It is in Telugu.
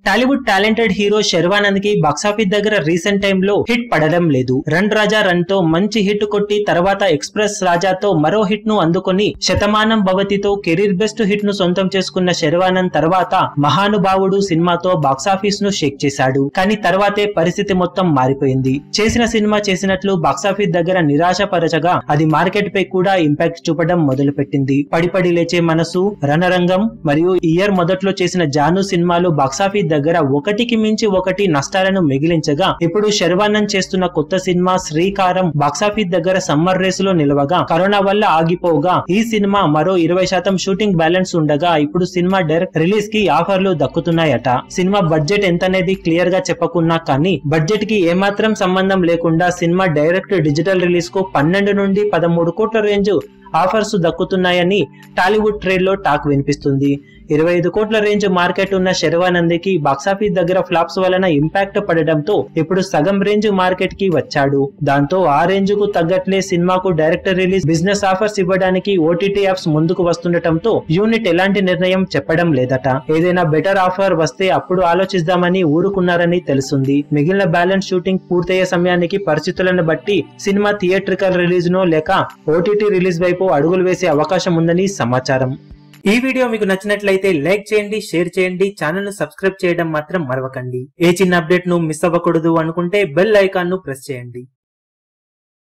టాలీవుడ్ టాలెంటెడ్ హీరో శర్వానంద్ కి బాక్సాఫీస్ దగ్గర రీసెంట్ టైమ్ లో హిట్ పడడం లేదు రన్ రాజా రన్ తో మంచి హిట్ కొట్టి తర్వాత ఎక్స్ప్రెస్ రాజాతో మరో హిట్ ను అందుకొని శతమానం భవతితో కెరీర్ బెస్ట్ హిట్ ను సొంతం చేసుకున్న శర్వానంద్ తర్వాత మహానుభావుడు సినిమాతో బాక్సాఫీస్ ను షేక్ చేశాడు కానీ తర్వాతే పరిస్థితి మొత్తం మారిపోయింది చేసిన సినిమా చేసినట్లు బాక్సాఫీస్ దగ్గర నిరాశపరచగా అది మార్కెట్ పై కూడా ఇంపాక్ట్ చూపడం మొదలు పెట్టింది పడిపడి లేచే మనసు రణరంగం మరియు ఈ ఇయర్ మొదట్లో చేసిన జాను సినిమాలు బాక్సాఫీస్ దగ్గర ఒకటికి మించి ఒకటి నష్టాలను మిగిలించగా ఇప్పుడు శర్వానంద్ చేస్తున్న కొత్త సినిమా శ్రీకారం బాక్సాఫీస్ దగ్గర సమ్మర్ రేస్ లో నిలవగా కరోనా వల్ల ఆగిపోగా ఈ సినిమా మరో ఇరవై శాతం షూటింగ్ బ్యాలెన్స్ ఉండగా ఇప్పుడు సినిమా డైరెక్ట్ రిలీజ్ కి ఆఫర్లు దక్కుతున్నాయట సినిమా బడ్జెట్ ఎంతనేది క్లియర్ గా చెప్పకున్నా కానీ బడ్జెట్ కి ఏమాత్రం సంబంధం లేకుండా సినిమా డైరెక్ట్ డిజిటల్ రిలీజ్ కు పన్నెండు నుండి పదమూడు కోట్ల రేంజ్ ఆఫర్స్ దక్కుతున్నాయని టాలీవుడ్ ట్రేడ్ లో టాక్ వినిపిస్తుంది ఇరవై ఐదు కోట్ల రేంజ్ మార్కెట్ ఉన్న శర్వానంద్కి బాక్సాఫీస్ దగ్గర ఫ్లాప్స్ వలన ఇంపాక్ట్ పడడంతో ఇప్పుడు సగం రేంజ్ మార్కెట్ కి వచ్చాడు దాంతో ఆ రేంజ్ కు తగ్గట్లే సినిమాకు డైరెక్ట్ రిలీజ్ బిజినెస్ ఆఫర్స్ ఇవ్వడానికి ఓటీటీ యాప్స్ ముందుకు వస్తుండటంతో యూనిట్ ఎలాంటి నిర్ణయం చెప్పడం లేదట ఏదైనా బెటర్ ఆఫర్ వస్తే అప్పుడు ఆలోచిద్దామని ఊరుకున్నారని తెలుస్తుంది మిగిలిన బ్యాలెన్స్ షూటింగ్ పూర్తయ్యే సమయానికి పరిస్థితులను బట్టి సినిమా థియేట్రికల్ రిలీజ్ నో లేక ఓటీటీ రిలీజ్ వైపు అడుగులు వేసే అవకాశం ఉందని సమాచారం ఈ వీడియో మీకు నచ్చినట్లయితే లైక్ చేయండి షేర్ చేయండి ఛానల్ ను సబ్స్క్రైబ్ చేయడం మాత్రం మరవకండి ఏ చిన్న అప్డేట్ ను మిస్ అవ్వకూడదు అనుకుంటే బెల్ ఐకాన్ ను ప్రెస్ చేయండి